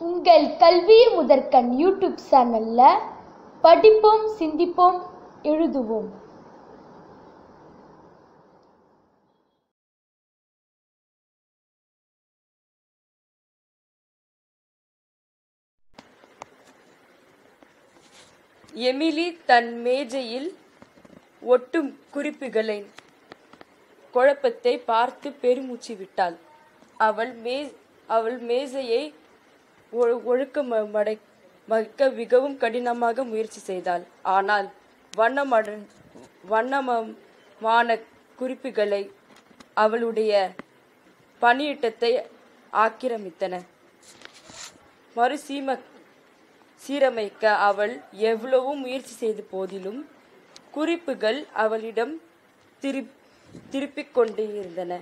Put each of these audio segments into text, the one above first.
உங்கள் கல்வி முதற்கண் யூடியூப் சேனல்ல படிப்போம் சிந்திப்போம் எழுதுவோம் எமிலி தன் மேஜையில் ஒட்டும் குறிப்புகளை குழப்பத்தை பார்த்து பெருமூச்சு விட்டாள் அவள் மே அவள் மேஜையை ஒ- ஒழுக்கமடை வைக்க மிகவும் கடினமாக முயற்சி செய்தாள் ஆனால் வண்ணமடன் வண்ணமமான குறிப்புகளை அவளுடைய பணியிட்டத்தை ஆக்கிரமித்தன மறுசீம சீரமைக்க அவள் எவ்வளவோ முயற்சி செய்த போதிலும் குறிப்புகள் அவளிடம் திருப் திருப்பிக் கொண்டே இருந்தன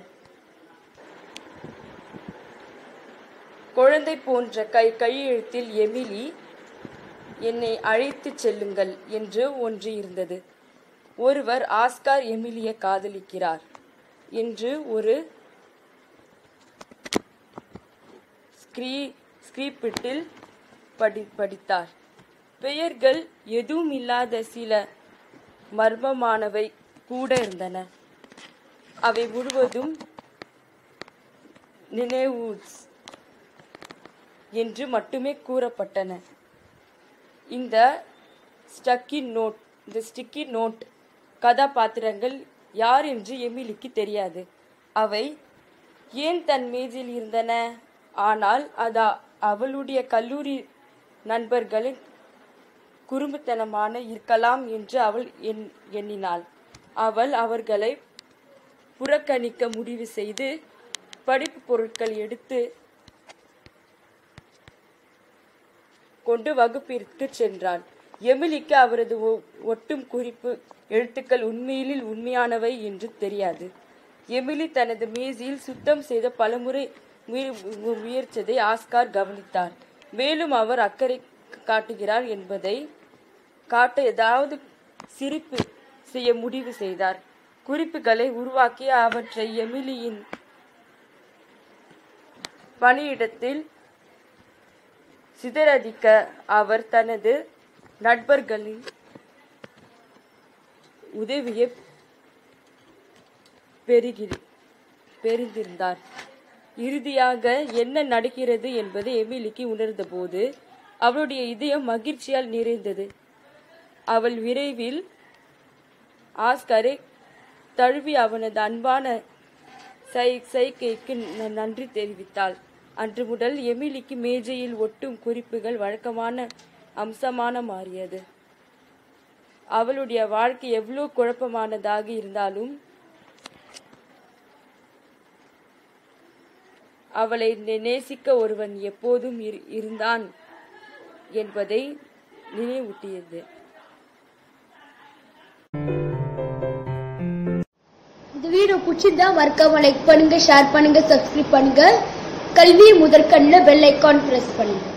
குழந்தை போன்ற கை கையெழுத்தில் எமிலி என்னை அழைத்துச் செல்லுங்கள் என்று ஒன்று இருந்தது ஒருவர் ஆஸ்கார் எமிலியை காதலிக்கிறார் என்று ஒரு ஸ்கிரீ ஸ்கிரிப்டில் படி படித்தார் பெயர்கள் எதுவும் இல்லாத சில மர்மமானவை கூட இருந்தன அவை முழுவதும் நினைவுஸ் என்று மட்டுமே கூறப்பட்டன இந்த ஸ்டக்கி நோட் இந்த ஸ்டிக்கி நோட் கதாபாத்திரங்கள் யார் என்று எமிலிக்கு தெரியாது அவை ஏன் தன் மேஜில் இருந்தன ஆனால் அது அவளுடைய கல்லூரி நண்பர்களின் குறும்புத்தனமான இருக்கலாம் என்று அவள் எண் எண்ணினாள் அவள் அவர்களை புறக்கணிக்க முடிவு செய்து படிப்பு பொருட்கள் எடுத்து கொண்டு வகுப்பிற்கு சென்றான் எமிலிக்கு அவரது ஒ- ஒட்டும் குறிப்பு எழுத்துக்கள் உண்மையிலில் உண்மையானவை என்று தெரியாது எமிலி தனது மேஜையில் சுத்தம் செய்த பலமுறை முய- மு- முயற்சியதை ஆஸ்கார் கவனித்தார் மேலும் அவர் அக்கறை காட்டுகிறார் என்பதை காட்ட ஏதாவது சிரிப்பு செய்ய முடிவு செய்தார் குறிப்புகளை உருவாக்கி அவற்றை எமிலியின் பணியிடத்தில் சிதறடிக்க அவர் தனது நண்பர்களின் உதவியை பெருகி பெரிந்திருந்தார் இறுதியாக என்ன நடக்கிறது என்பதை எமிலிக்கு உணர்ந்தபோது அவளுடைய இதயம் மகிழ்ச்சியால் நிறைந்தது அவள் விரைவில் ஆஸ்கரை தழுவி அவனது அன்பான சை சைகைக்கு ந- நன்றி தெரிவித்தாள் அன்று முதல் எமிலிக்கு மேஜையில் ஒட்டும் குறிப்புகள் வழக்கமான அம்சமான மாறியது அவளுடைய வாழ்க்கை எவ்வளவு குழப்பமானதாக இருந்தாலும் அவளை நே- நேசிக்க ஒருவன் எப்போதும் இரு- இருந்தான் என்பதை நினைவூட்டியது இந்த வீடியோ பிடிச்சிருந்தா மறக்காம லைக் பண்ணுங்க ஷேர் பண்ணுங்க சப்ஸ்கிரைப் பண்ணுங்க கல்வி முதற்கண்ணில் பெல் ஐக்கான் பிரஸ் பண்ணுங்க